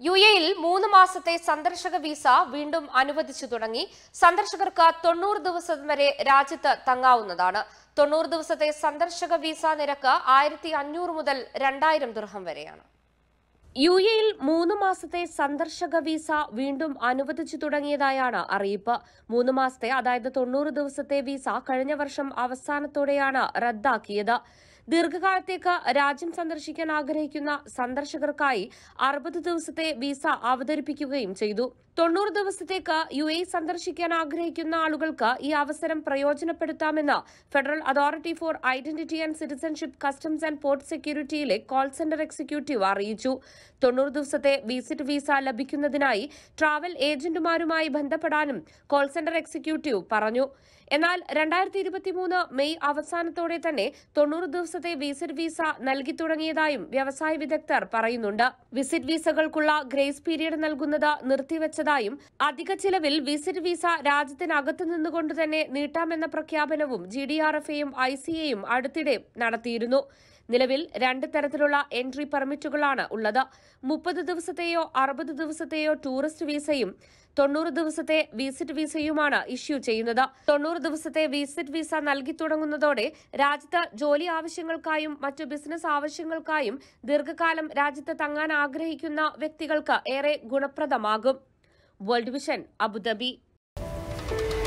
U എയിൽ മൂന്ന് മാസത്തെ സന്ദർശക വിസ വീണ്ടും അനുവദിച്ചു തുടങ്ങി സന്ദർശകർക്ക് തൊണ്ണൂറ് ദിവസം വരെ രാജ്യത്ത് തങ്ങാവുന്നതാണ് തൊണ്ണൂറ് ദിവസത്തെ സന്ദർശക വിസ നിരക്ക് ആയിരത്തി അഞ്ഞൂറ് മുതൽ രണ്ടായിരം ദിർഹം വരെയാണ് യു എയിൽ മൂന്ന് മാസത്തെ സന്ദർശക വിസ വീണ്ടും അനുവദിച്ചു തുടങ്ങിയതായാണ് അറിയിപ്പ് മൂന്ന് മാസത്തെ അതായത് തൊണ്ണൂറ് ദിവസത്തെ വിസ കഴിഞ്ഞ വർഷം അവസാനത്തോടെയാണ് റദ്ദാക്കിയത് ദീർഘകാലത്തേക്ക് രാജ്യം സന്ദർശിക്കാൻ ആഗ്രഹിക്കുന്ന സന്ദർശകർക്കായി അറുപത് ദിവസത്തെ വിസ അവതരിപ്പിക്കുകയും ചെയ്തു തൊണ്ണൂറ് ദിവസത്തേക്ക് യു എ സന്ദർശിക്കാൻ ആഗ്രഹിക്കുന്ന ആളുകൾക്ക് ഈ അവസരം പ്രയോജനപ്പെടുത്താമെന്ന് federal authority for identity and citizenship customs and port സെക്യൂരിറ്റിയിലെ കോൾ സെന്റർ എക്സിക്യൂട്ടീവ് അറിയിച്ചു തൊണ്ണൂറ് ദിവസത്തെ വിസിറ്റ് വിസ ലഭിക്കുന്നതിനായി ട്രാവൽ ഏജന്റുമാരുമായി ബന്ധപ്പെടാനും കോൾ സെന്റർ എക്സിക്യൂട്ടീവ് പറഞ്ഞു എന്നാൽ രണ്ടായിരത്തി ഇരുപത്തിമൂന്ന് മെയ് അവസാനത്തോടെ തന്നെ തൊണ്ണൂറ് ദിവസത്തെ വിസിറ്റ് വിസ നൽകി തുടങ്ങിയതായും വ്യവസായ വിദഗ്ധർ പറയുന്നുണ്ട് വിസിറ്റ് വിസകൾക്കുള്ള ഗ്രേസ് പീരീഡ് നൽകുന്നത് നിർത്തിവച്ചതായും അധിക ചിലവിൽ വിസിറ്റ് വിസ രാജ്യത്തിനകത്ത് നിന്നുകൊണ്ട് തന്നെ നീട്ടാമെന്ന പ്രഖ്യാപനവും ജി ഡി ആർ എഫ് എയും ഐ സി എയും അടുത്തിടെ നടത്തിയിരുന്നു നിലവിൽ രണ്ട് തരത്തിലുള്ള എൻട്രി പെർമിറ്റുകളാണ് ഉള്ളത് മുപ്പത് ദിവസത്തെയോ അറുപത് ദിവസത്തെയോ ടൂറിസ്റ്റ് വിസയും തൊണ്ണൂറ് ദിവസത്തെ വിസിറ്റ് വിസയുമാണ് ഇഷ്യൂ ചെയ്യുന്നത് തൊണ്ണൂറ് ദിവസത്തെ വിസിറ്റ് വിസ നൽകി തുടങ്ങുന്നതോടെ രാജ്യത്ത് ജോലി ആവശ്യങ്ങൾക്കായും മറ്റു ബിസിനസ് ആവശ്യങ്ങൾക്കായും ദീർഘകാലം രാജ്യത്ത് തങ്ങാൻ ആഗ്രഹിക്കുന്ന വ്യക്തികൾക്ക് ഏറെ ഗുണപ്രദമാകും വേൾഡ് വിഷൻ അബുദാബി